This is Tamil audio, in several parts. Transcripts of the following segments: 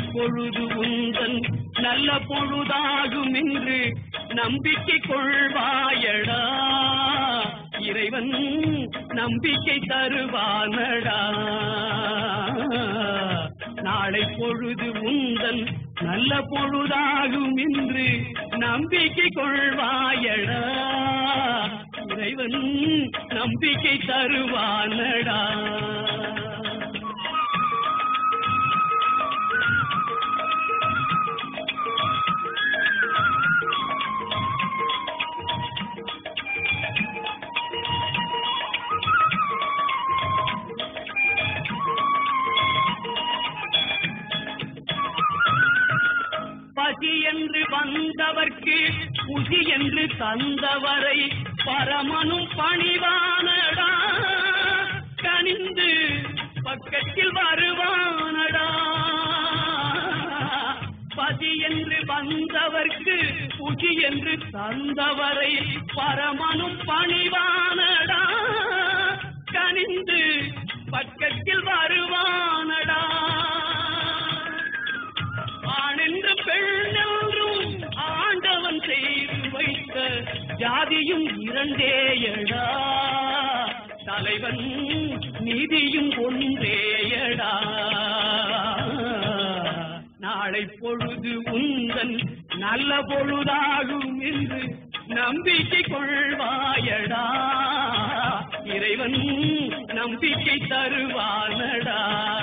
பொழுது உந்தன் நல்ல பொழுதாகும் என்று நம்பிக்கை கொள்வாயடா இறைவன் நம்பிக்கை தருவானடா நாளை பொழுது உந்தன் நல்ல பொழுதாகும் என்று நம்பிக்கை கொள்வாயடா இறைவன் நம்பிக்கை தருவானடா பசி என்று வந்தவர்க்கு புசி என்று தந்தவரை பரமனும் பணிவானடா கனிந்து பக்கத்தில் வருவானடா பசி என்று வந்தவர்க்கு புசி என்று தந்தவரை பரமனும் பணிவானடா கனிந்து பக்கத்தில் வருவானடா ஆணென்று பெண்ணென்றும் ஆண்டவன் செய்து வைத்த ஜாதியும் இரண்டேயடா தலைவன் நீதியும் ஒன்றேயடா நாளை பொழுது உந்தன் நல்ல பொழுதாகும் என்று நம்பிக்கை கொள்வாயடா இறைவன் நம்பிக்கை தருவானடா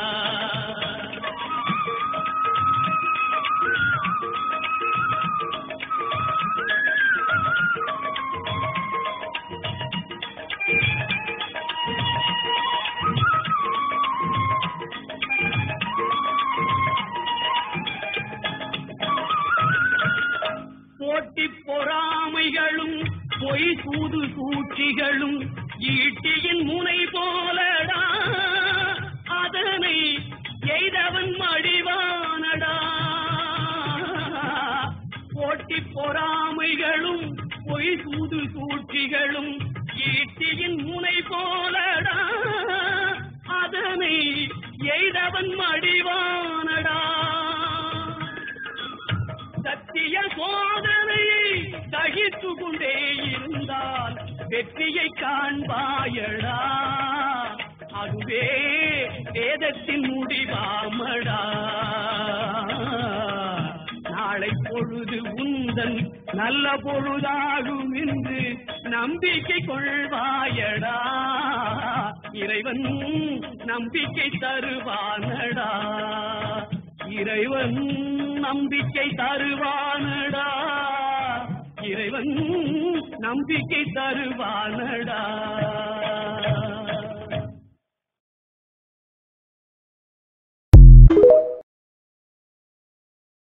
போட்டி பொறாமைகளும் பொய் சூது சூழ்ச்சிகளும் ஈட்டியின் முனை போலடா அதனை எய்தவன் மடிவானடா போட்டி பொறாமைகளும் பொய் சூது சூழ்ச்சிகளும் ஈட்டியின் முனை போலடா அதனை எய்தவன் மடிவானடா சத்திய சோதனையை சகித்து கொண்டே இருந்தால் வெற்றியை காண்பாயடா அதுவே வேதத்தின் முடிவாமடா நாளை பொழுது உந்தன் நல்ல பொழுதாகும் என்று நம்பிக்கை கொள்வாயடா இறைவன் நம்பிக்கை தருவானடா இறைவன் நம்பிக்கை தருவானடா இறைவன் நம்பிக்கை தருவானடா